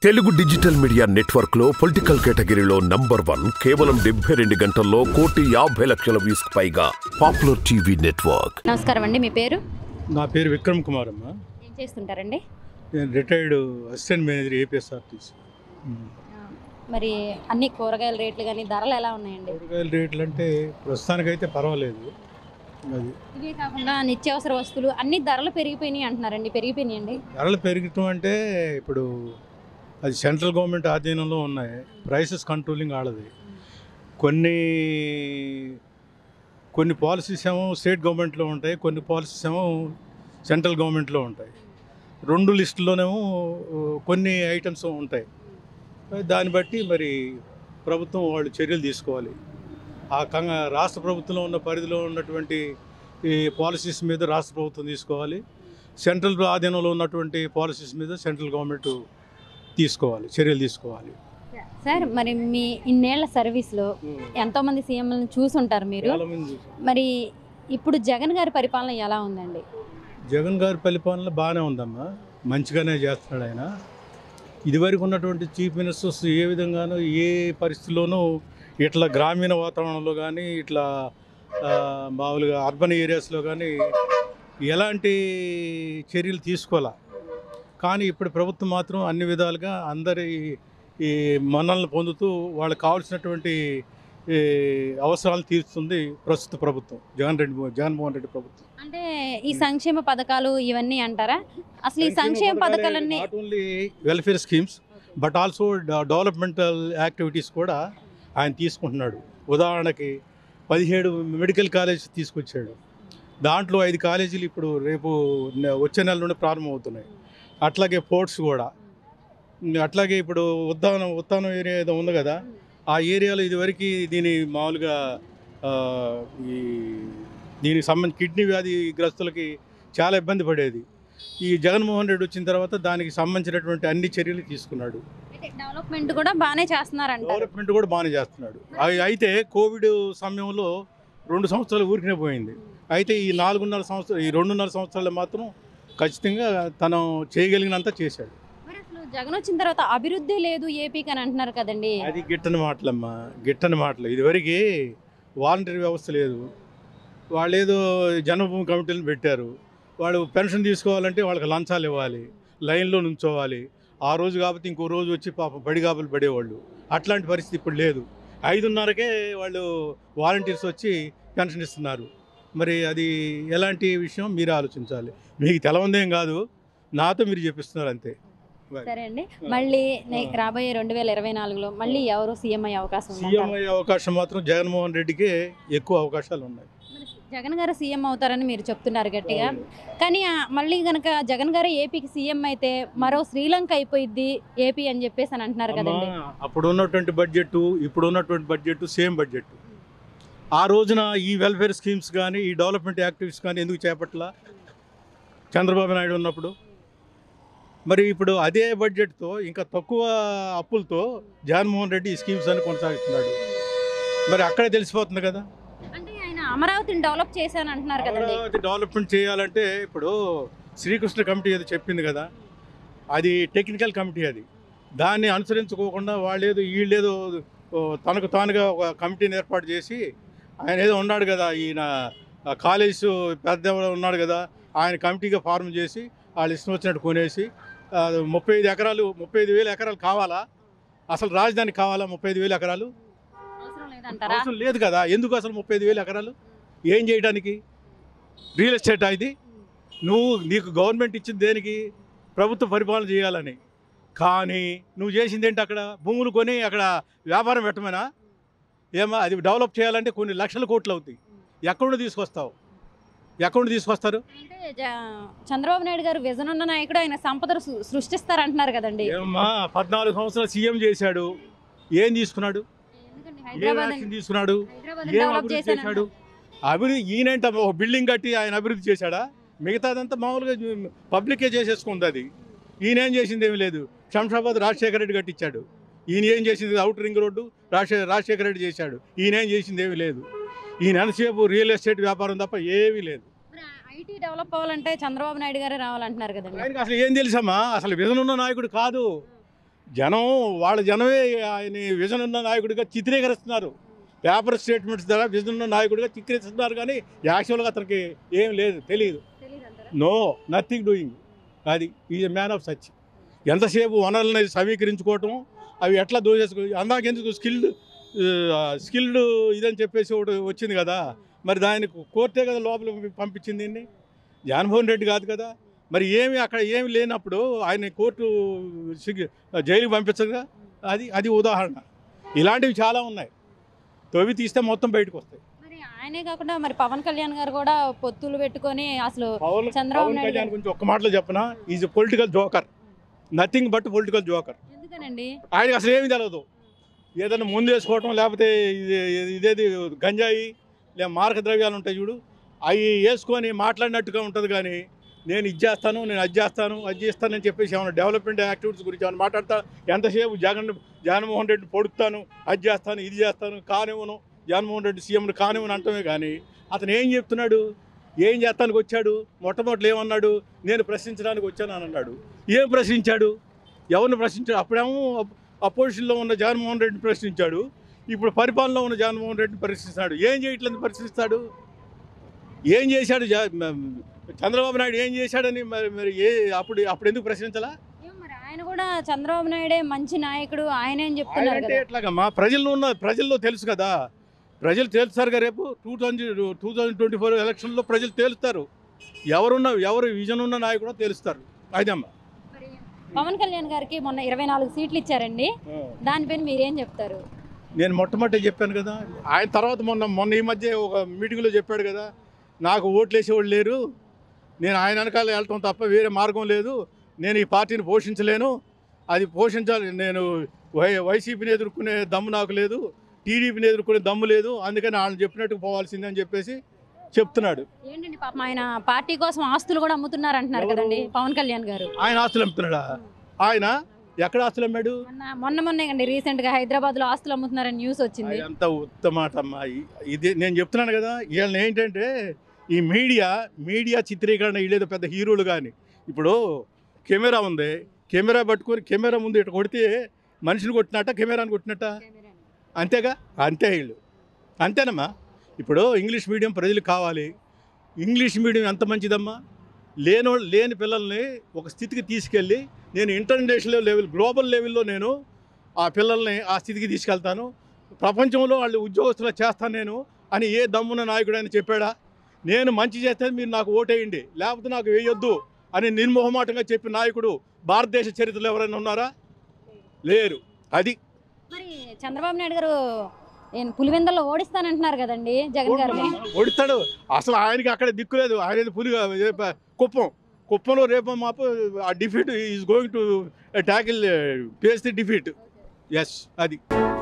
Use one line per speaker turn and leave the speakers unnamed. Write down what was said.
Telugu digital media network లో political కేటగిరీలో number one కేవలం డెబ్బై రెండు గంటల్లో కోటి యాభై లక్షల వ్యూస్ పైగా పాపులర్ టీవీ నెట్వర్క్
నమస్కారం అండి మీ పేరు
నా పేరు విక్రమ్ కుమార్ అమ్మ
ఏం చేస్తుంటారండి
నేను రిటైర్డ్ అసిస్టెంట్ మేనేజర్ ఏపీఎస్ఆర్టీసీ
మరి అన్ని కూరగాయల రేట్లు కానీ ధరలు ఎలా ఉన్నాయండి
కూరగాయల రేట్లు అంటే ప్రస్తుతానికైతే పర్వాలేదు అది
ఇవే కాకుండా నిత్యావసర వస్తువులు అన్ని ధరలు పెరిగిపోయినాయి అంటున్నారండి పెరిగిపోయినాయండి
ధరలు పెరగటం అంటే ఇప్పుడు అది సెంట్రల్ గవర్నమెంట్ ఆధీనంలో ఉన్నాయి ప్రైసెస్ కంట్రోలింగ్ ఆడది కొన్ని కొన్ని పాలసీస్ ఏమో స్టేట్ గవర్నమెంట్లో ఉంటాయి కొన్ని పాలసీస్ ఏమో సెంట్రల్ గవర్నమెంట్లో ఉంటాయి రెండు లిస్టులోనేమో కొన్ని ఐటమ్స్ ఉంటాయి దాన్ని బట్టి మరి ప్రభుత్వం వాళ్ళు చర్యలు తీసుకోవాలి ఆ కంగ రాష్ట్ర ప్రభుత్వంలో ఉన్న పరిధిలో ఉన్నటువంటి ఈ పాలసీస్ మీద రాష్ట్ర ప్రభుత్వం తీసుకోవాలి సెంట్రల్ ఆధీనంలో ఉన్నటువంటి పాలసీస్ మీద సెంట్రల్ గవర్నమెంట్ తీసుకోవాలి చర్యలు తీసుకోవాలి
సార్ మరి మీ ఇన్నేళ్ల సర్వీస్లో ఎంతోమంది సీఎంలను చూసుంటారు మీరు
చాలా మంది
మరి ఇప్పుడు జగన్ గారి పరిపాలన ఎలా ఉందండి
జగన్ గారి పరిపాలన బాగానే ఉందమ్మా మంచిగానే చేస్తున్నాడు ఆయన ఇదివరకు ఉన్నటువంటి చీఫ్ మినిస్టర్స్ ఏ విధంగానూ ఏ పరిస్థితుల్లోనూ ఇట్లా గ్రామీణ వాతావరణంలో కానీ ఇట్లా ఆ, మామూలుగా అర్బన్ ఏరియాస్లో కానీ ఎలాంటి చర్యలు తీసుకోవాలా కానీ ఇప్పుడు ప్రభుత్వం మాత్రం అన్ని విధాలుగా అందరి ఈ మన్నలను పొందుతూ వాళ్ళకి కావాల్సినటువంటి ఈ అవసరాలు తీరుస్తుంది ప్రస్తుత ప్రభుత్వం జగన్ రెడ్డి జగన్మోహన్ రెడ్డి ప్రభుత్వం
అంటే ఈ సంక్షేమ పథకాలు ఇవన్నీ అంటారా అసలు ఈ సంక్షేమ పథకాలన్నీ
not only welfare schemes but also developmental activities కూడా ఆయన తీసుకుంటున్నాడు ఉదాహరణకి పదిహేడు మెడికల్ కాలేజ్ తీసుకొచ్చాడు దాంట్లో ఐదు కాలేజీలు ఇప్పుడు రేపు న- వచ్చే నెల నుండి ప్రారంభమవుతున్నాయి అట్లాగే పోర్ట్స్ కూడా అట్లాగే ఇప్పుడు ఉద్దానం ఉత్తానం ఏరియా ఏదో ఉంది కదా ఆ ఏరియాలో ఇదివరకు దీని మామూలుగా ఆ, ఈ దీనికి సంబంధించి కిడ్నీ వ్యాధి గ్రస్తులకి చాలా ఇబ్బంది పడేది ఈ జగన్మోహన్ రెడ్డి వచ్చిన తర్వాత దానికి సంబంధించినటువంటి అన్ని చర్యలు తీసుకున్నాడు
డెవలప్మెంట్ కూడా బాగానే చేస్తున్నారంటారు
డెవలప్మెంట్ కూడా బాగానే చేస్తున్నాడు అయి- అయితే కోవిడ్ సమయంలో రెండు సంవత్సరాలు ఊరికనే పోయింది అయితే ఈ నాలుగున్నర సంవత్సరాలు ఈ రెండున్నర సంవత్సరాలు మాత్రం ఖచ్చితంగా తను చేయగలిగినంత చేశాడు
మరి అసలు జగన్ వచ్చిన తర్వాత అభివృద్ధి లేదు ఏపీకి అని అంటున్నారు కదండి
అది గిట్టని మాటలమ్మా గిట్టని మాటలు ఇదివరకు వాలంటరీ వ్యవస్థ లేదు వాళ్ళు ఏదో జన్మభూమి కమిటీలను పెట్టారు వాళ్ళు పెన్షన్ తీసుకోవాలంటే వాళ్ళకి లంచాలు ఇవ్వాలి లైన్లో నుంచోవాలి ఆ రోజు కాబట్టి ఇంకో రోజు వచ్చి పాప బడిగాపులు పడేవాళ్ళు అట్లాంటి పరిస్థితి ఇప్పుడు లేదు ఐదున్నరకే వాళ్ళు వాలంటీర్స్ వచ్చి పెన్షన్ ఇస్తున్నారు మరి అది ఎలాంటి విషయం మీరు ఆలోచించాలి మీకు తెలవందేం కాదు నాతో మీరు చెప్పిస్తున్నారు అంతే
సరే అండి మళ్ళీ నే- రాబోయే రెండు వేల ఇరవై నాలుగులో మళ్ళీ ఎవరు సీఎం అయ్యే అవకాశం
సీఎం
ఉందంటారు
అయ్యే అవకాశం మాత్రం జగన్మోహన్ రెడ్డికే ఎక్కువ అవకాశాలు ఉన్నాయి
జగన్ గారు సీఎం అవుతారని మీరు చెప్తున్నారు గట్టిగా కానీ ఆ, మళ్ళీ గనక జగన్ గారు ఏపీకి సీఎం అయితే మరో శ్రీలంక అయిపోయిద్ది ఏపీ అని చెప్పేసి అని అంటున్నారు కదండి
అమ్మా, అప్పుడు ఉన్నటువంటి బడ్జెట్ ఇప్పుడు ఉన్నటువంటి బడ్జెట్ సేమ్ బడ్జెట్ ఆ రోజున ఈ వెల్ఫేర్ స్కీమ్స్ కానీ ఈ డెవలప్మెంట్ యాక్టివిటీస్ కానీ ఎందుకు చేపట్ల చంద్రబాబు నాయుడు ఉన్నప్పుడు మరి ఇప్పుడు అదే బడ్జెట్తో ఇంకా తక్కువ అప్పులతో జగన్మోహన్ రెడ్డి ఈ స్కీమ్స్ అని కొనసాగిస్తున్నాడు మరి అక్కడే తెలిసిపోతుంది కదా
అంటే ఆయన అమరావతిని డెవలప్ చేశాను అంటున్నారు కదండి
అమరావతి డెవలప్మెంట్ చేయాలంటే ఇప్పుడు శ్రీకృష్ణ కమిటీ ఏదో చెప్పింది కదా అది టెక్నికల్ కమిటీ అది దాన్ని అనుసరించుకోకుండా వాళ్ళేదో వీళ్ళేదో ఓ, తనకు తానుగా ఒక కమిటీని ఏర్పాటు చేసి ఆయన ఏదో ఉన్నాడు కదా ఈయన ఆ కాలేజ్ పెద్ద ఎవరో ఉన్నాడు కదా ఆయన కమిటీగా ఫార్మ్ చేసి వాళ్ళు ఇష్టం వచ్చినట్టు కొనేసి ఆ, ముప్పై ఐదు ఎకరాలు ముప్పై ఐదు వేల ఎకరాలు కావాలా అసలు రాజధాని కావాలా ముప్పై ఐదు వేల ఎకరాలు
అవసరం లేదంటారా
అవసరం లేదు కదా ఎందుకు అసలు ముప్పై ఐదు వేల ఎకరాలు ఏం చేయడానికి రియల్ ఎస్టేట్ ఇది నువ్వు నీకు గవర్నమెంట్ ఇచ్చింది దేనికి ప్రభుత్వ పరిపాలన చేయాలని కానీ నువ్వు చేసింది ఏంటి అక్కడ భూములు కొని అక్కడ వ్యాపారం పెట్టమనా ఏమా అది డెవలప్ చేయాలంటే కొన్ని లక్షల కోట్లు అవుతాయి ఎక్కడ నుండి తీసుకొస్తావు ఎక్కడ నుండి తీసుకొస్తారు
అంటే జ- చంద్రబాబు నాయుడు గారు విజన్ ఉన్న నాయకుడు ఆయన సంపదను సృ- సృష్టిస్తారంటున్నారు కదండి
ఏమమ్మా పద్నాలుగు సంవత్సరాలు సీఎం చేశాడు ఏం తీసుకున్నాడు
ఎందుకండి
ఏం
హైదరాబాద్
యాక్షన్ తీసుకున్నాడు
హైదరాబాద్
ఏం
డెవలప్
అభివృద్ధి
చేశాను
చేశాడు అభివృద్ధి ఈయనంట ఒక బిల్డింగ్ కట్టి ఆయన అభివృద్ధి చేశాడా మిగతాదంతా మామూలుగా జు- పబ్లికే చేసేసుకుంది అది ఈయన ఏం చేసింది ఏమీ లేదు శంషాబాద్ రాజశేఖర రెడ్డి కట్టించాడు ఈయన ఏం చేసింది outer ring road Rajasekhara Rajasekhara Reddy చేశాడు ఈయన ఏం చేసింది ఏమీ లేదు ఈయన ఎంతసేపు రియల్ ఎస్టేట్ వ్యాపారం తప్ప ఏమీ లేదు
ఐటీ డెవలప్ అవ్వాలంటే చంద్రబాబు నాయుడు గారే రావాలంటున్నారు కదండి
ఆయనకి అసలు ఏం తెలుసమ్మా అసలు విజన్ ఉన్న నాయకుడు కాదు జనం వాళ్ళ జనమే ఆయన విజన్ ఉన్న నాయకుడిగా చిత్రీకరిస్తున్నారు పేపర్ స్టేట్మెంట్స్ ద్వారా విజన్ ఉన్న నాయకుడిగా చిత్రీకరిస్తున్నారు కానీ యాక్చువల్గా అతనికి ఏం లేదు తెలియదు నో నథింగ్ డూయింగ్ అది ఈజ్ మ్యాన్ ఆఫ్ సచ్ ఎంతసేపు వనరులని సమీకరించుకోవటం అవి ఎట్లా దోచేసుకో అందాక ఎందుకు స్కిల్డ్ స్కిల్డ్ ఇదని చెప్పేసి ఒకటి వచ్చింది కదా మరి దానికి కోర్టే కదా లోపల పంపించింది దీన్ని జగన్మోహన్ రెడ్డి కాదు కదా మరి ఏమి అక్కడ ఏమి లేనప్పుడు ఆయన కోర్టు సిగ్- జైలుకి పంపించగా అది అది ఉదాహరణ ఇలాంటివి చాలా ఉన్నాయి తవ్వి తీస్తే మొత్తం బయటకు వస్తాయి
మరి ఆయనే కాకుండా మరి పవన్ కళ్యాణ్ గారు కూడా పొత్తులు పెట్టుకొని అసలు
పవన్
చంద్రబాబు
పవన్
నాయుడు
కళ్యాణ్
గారు-
గురించి ఒక్క మాటలో చెప్పనా is political joker nothing but political joker
ఎందుకనండి
ఆయనకి అసలు ఏమీ తెలియదు ఏదైనా ముందు వేసుకోవటం లేకపోతే ఇది ఇదేది గంజాయి లేదా మారక ద్రవ్యాలు ఉంటాయి చూడు అవి వేసుకొని మాట్లాడినట్టుగా ఉంటుంది కానీ నేను ఇది చేస్తాను నేను అది చేస్తాను అది చేస్తానని చెప్పేసి ఏమైనా డెవలప్మెంట్ యాక్టివిటీస్ గురించి ఏమైనా మాట్లాడతా ఎంతసేపు జగన్ జగన్మోహన్ రెడ్డిని పొడుస్తాను అది చేస్తాను ఇది చేస్తాను కానివ్వను జగన్మోహన్ రెడ్డి సీఎంని కానివ్వను అంటమే కానీ అతను ఏం చెప్తున్నాడు ఏం చేస్తానికి వచ్చాడు మొట్టమొదటి ఏమన్నాడు నేను ప్రశ్నించడానికి వచ్చాను అని అన్నాడు ఏం ప్రశ్నించాడు ఎవరిని ప్రశ్నించాడు అప్పుడేమో అపోజిషన్లో ఉన్న జగన్మోహన్ రెడ్డిని ప్రశ్నించాడు ఇప్పుడు పరిపాలనలో ఉన్న జగన్మోహన్ రెడ్డిని ప్రశ్నిస్తాడు ఏం చేయట్లేదు ప్రశ్నిస్తాడు ఏం చేశాడు జ- మ- చంద్రబాబు నాయుడు ఏం చేశాడని మరి మరి ఏ అప్పుడు అప్పుడు ఎందుకు ప్రశ్నించాలా
ఏం మరి ఆయన కూడా చంద్రబాబు నాయుడే మంచి నాయకుడు ఆయన ఏం చెప్తున్నారు
అంటే
కదా
ఎట్లాగమ్మా ప్రజల్లో ఉన్న ప్రజల్లో తెలుసు కదా ప్రజలు తేలుస్తారుగా రేపు two thousand two thousand twenty four ఎలక్షన్లో ప్రజలు తేలుస్తారు ఎవరున్న ఎవరు విజన్ ఉన్న నాయకుడో తెలుస్తారు అదమ్మా
మరి పవన్ కళ్యాణ్ గారికి మొన్న ఇరవై నాలుగు సీట్లు ఇచ్చారండి దానిపైన మీరేం చెప్తారు
నేను మొట్టమొదటి చెప్పాను కదా ఆయన తర్వాత మొన్న మొన్న ఈ మధ్య ఒక మీటింగ్లో చెప్పాడు కదా నాకు ఓట్లు వేసేవాళ్ళు లేరు నేను ఆయన వెనకాల వెళ్ళటం తప్ప వేరే మార్గం లేదు నేను ఈ పార్టీని పోషించలేను అది పోషించాలి నేను వై వైసీపీని ఎదుర్కొనే దమ్ము నాకు లేదు టీడీపీని ఎదుర్కొనే దమ్ము లేదు అందుకని ఆయన చెప్పినట్టు పోవాల్సిందే అని చెప్పేసి చెప్తున్నాడు
ఏంటండి పాపం ఆయన పార్టీ కోసం ఆస్తులు కూడా అమ్ముతున్నారు అంటున్నారు
ఎవరు?
కదండి పవన్ కళ్యాణ్ గారు
ఆయన ఆస్తులు అమ్ముతున్నాడా ఆయన ఎక్కడ ఆస్తులు అమ్మాడు
మొన్న మొన్న మొన్నే కండి రీసెంట్ గా హైదరాబాద్ లో ఆస్తులు అమ్ముతున్నారని న్యూస్ వచ్చింది
అంత ఉత్తమాట అమ్మా ఇ- ఇది నేను చెప్తున్నాను కదా వీళ్ళని ఏంటంటే ఈ మీడియా మీడియా చిత్రీకరణ వీళ్ళేదో పెద్ద హీరోలు కానీ ఇప్పుడు కెమెరా ఉంది కెమెరా పట్టుకొని కెమెరా ముందు ఇటు కొడితే మనిషిని కొట్టినట్ట కెమెరాని కొట్టినట్ట అంతేగా అంతే వీళ్ళు అంతేనమ్మా ఇప్పుడు ఇంగ్లీష్ మీడియం ప్రజలకు కావాలి ఇంగ్లీష్ మీడియం ఎంత మంచిదమ్మా లేనో లేని పిల్లల్ని ఒక స్థితికి తీసుకెళ్ళి నేను ఇంటర్నేషనల్ లెవెల్ గ్లోబల్ లెవెల్లో నేను ఆ పిల్లల్ని ఆ స్థితికి తీసుకెళ్తాను ప్రపంచంలో వాళ్ళు ఉద్యోగస్తులు చేస్తాను నేను అని ఏ దమ్మున నాయకుడు అని చెప్పాడా నేను మంచి చేస్తే మీరు నాకు ఓటేయండి లేకపోతే నాకు వేయొద్దు అని నిర్మోహమాటంగా చెప్పిన నాయకుడు భారతదేశ చరిత్రలో ఎవరైనా ఉన్నారా లేరు అది
మరి చంద్రబాబు నాయుడు గారు నేను పులివెందల్లో ఓడిస్తానంటున్నారు కదండి జగన్ గారిని
ఓడిస్తాడు అసలు ఆయనకి అక్కడ దిక్కు లేదు ఆయన పులిగా ఏ- కుప్పం కుప్పంలో రేపు మాపు ఆ defeat is going to tackle face the defeat yes అది